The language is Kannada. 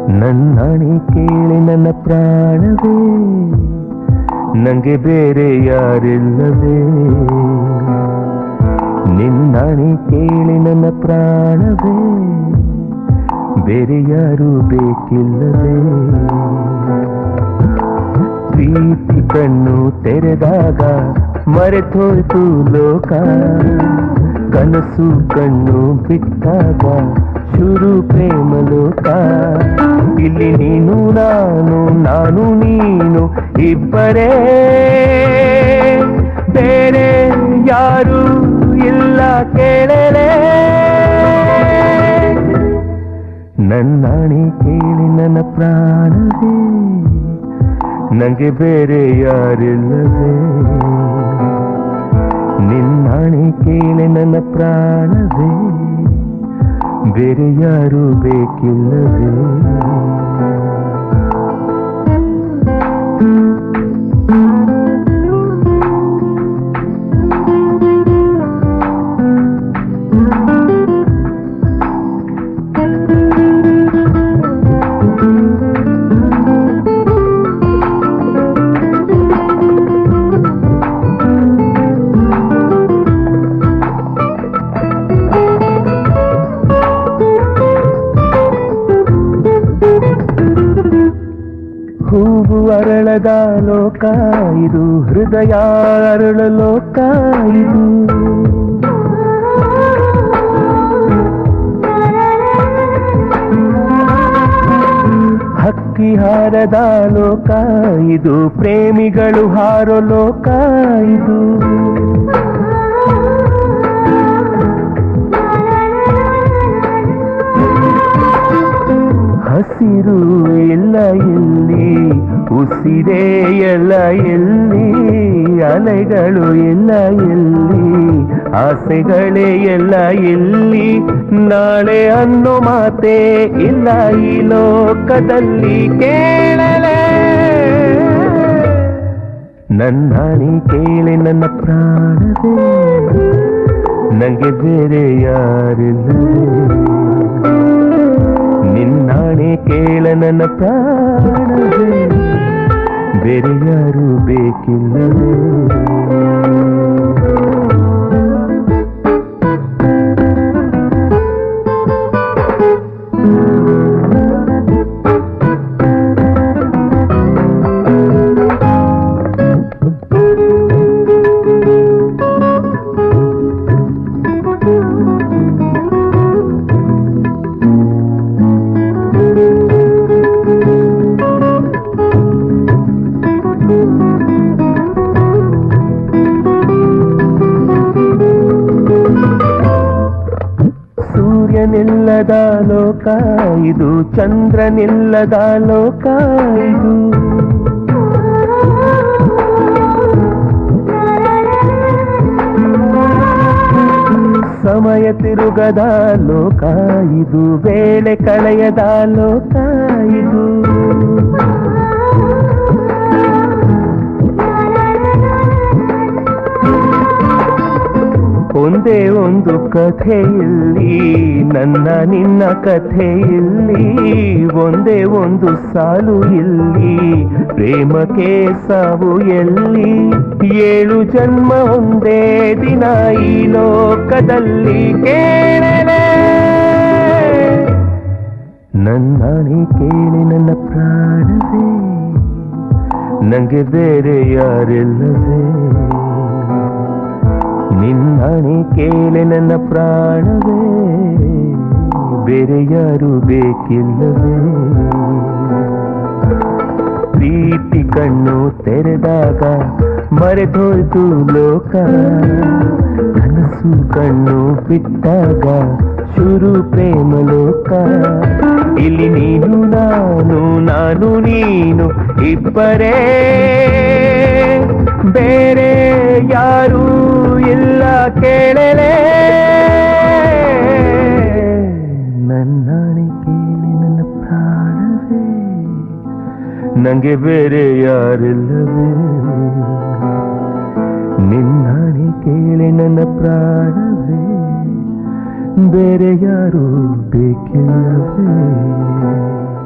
ನನ್ನಾಣಿ ಕೇಳಿ ನನ್ನ ಪ್ರಾಣವೇ ನಂಗೆ ಬೇರೆ ಯಾರಿಲ್ಲವೇ ನಿನ್ನಾಣಿ ಕೇಳಿ ನನ್ನ ಪ್ರಾಣವೇ ಬೇರೆ ಯಾರು ಬೇಕಿಲ್ಲವೇ ಪ್ರೀತಿ ಕಣ್ಣು ತೆರೆದಾಗ ಮರೆತೋಯ್ತು ಲೋಕ ಕನಸು ಕಣ್ಣು ಬಿಟ್ಟಾಗ ಶುರು ಪ್ರೇಮ ಲೋಕ ಇಲ್ಲಿ ನೀನು ನಾನು ನಾನು ನೀನು ಇಬ್ಬರೇ ಬೇರೆ ಯಾರು ಇಲ್ಲ ಕೇಳಲೇ ನನ್ನಾಣಿ ಕೇಳಿ ನನ್ನ ಪ್ರಾಣವೇ ನಂಗೆ ಬೇರೆ ಯಾರಿಲ್ಲವೇ ನಿನ್ನಾಣಿ ಕೇಳಿ ನನ್ನ ಪ್ರಾಣವೇ ಬೇರೆ ಯಾರು ಬೇಕಿಲ್ಲವೇ ಹೂವು ಅರಳದ ಲೋಕ ಇದು ಹೃದಯ ಅರಳ ಲೋಕ ಇದು ಹಕ್ಕಿ ಹಾರದ ಲೋಕ ಇದು ಪ್ರೇಮಿಗಳು ಹಾರೋ ಲೋಕ ಇದು ಹಸಿರು ಎಲ್ಲ ಎಲ್ಲಿ ಉಸಿರೇ ಎಲ್ಲ ಎಲ್ಲಿ ಅಲೆಗಳು ಎಲ್ಲ ಎಲ್ಲಿ ಆಸೆಗಳೇ ಎಲ್ಲ ಎಲ್ಲಿ ನಾಳೆ ಅನ್ನೋ ಮಾತೇ ಇಲ್ಲ ಈ ಲೋಕದಲ್ಲಿ ಕೇಳಲೇ ನನ್ನಾಣಿ ಕೇಳಿ ನನ್ನ ಪ್ರಾಣವೇ ನಂಗೆ ಬೇರೆ ಯಾರಿಲ್ಲವೇ ನಿನ್ನಾಣೆ ಕೇಳ ನನ್ನ ಪ್ರಾಣವೇ ಬೇರೆ ಯಾರು ಬೇಕಿಲ್ಲವೇ ಸೂರ್ಯನಿಲ್ಲದ ಲೋಕ ಇದು ಚಂದ್ರನಿಲ್ಲದ ಲೋಕ ಇದು ಸಮಯ ತಿರುಗದ ಲೋಕ ಇದು ವೇಳೆ ಕಳೆಯದ ಲೋಕ ಇದು ಒಂದೇ ಒಂದು ಕಥೆ ಇಲ್ಲಿ ನನ್ನ ನಿನ್ನ ಕಥೆ ಇಲ್ಲಿ ಒಂದೇ ಒಂದು ಸಾಲು ಇಲ್ಲಿ ಪ್ರೇಮಕ್ಕೆ ಸಾವು ಎಲ್ಲಿ ಏಳು ಜನ್ಮ ಒಂದೇ ದಿನ ಈ ಲೋಕದಲ್ಲಿ ಕೇಳಲೇ ನನ್ನಾಣಿ ಕೇಳಿ ನನ್ನ ಪ್ರಾಣವೇ ನಂಗೆ ಬೇರೆ ಯಾರಿಲ್ಲವೇ ನಿನ್ನಾಣಿ ಕೇಳಿ ನನ್ನ ಪ್ರಾಣವೇ ಬೇರೆ ಯಾರು ಬೇಕಿಲ್ಲವೇ ಪ್ರೀತಿ ಕಣ್ಣು ತೆರೆದಾಗ ಮರೆತೋಯ್ತು ಲೋಕ ಕನಸು ಕಣ್ಣು ಬಿಟ್ಟಾಗ ಶುರು ಪ್ರೇಮ ಲೋಕ ಇಲ್ಲಿ ನೀನು ನಾನು ನಾನು ನೀನು ಇಬ್ಬರೇ ಬೇರೆ ಯಾರೂ ಇಲ್ಲ ಕೇಳಲೇ ನನ್ನಾಣಿ ಕೇಳಿ ನನ್ನ ಪ್ರಾಣವೇ ನಂಗೆ ಬೇರೆ ಯಾರಿಲ್ಲವೇ ನಿನ್ನಾಣಿ ಕೇಳಿ ನನ್ನ ಪ್ರಾಣವೇ ಬೇರೆ ಯಾರು ಬೇಕಿಲ್ಲವೇ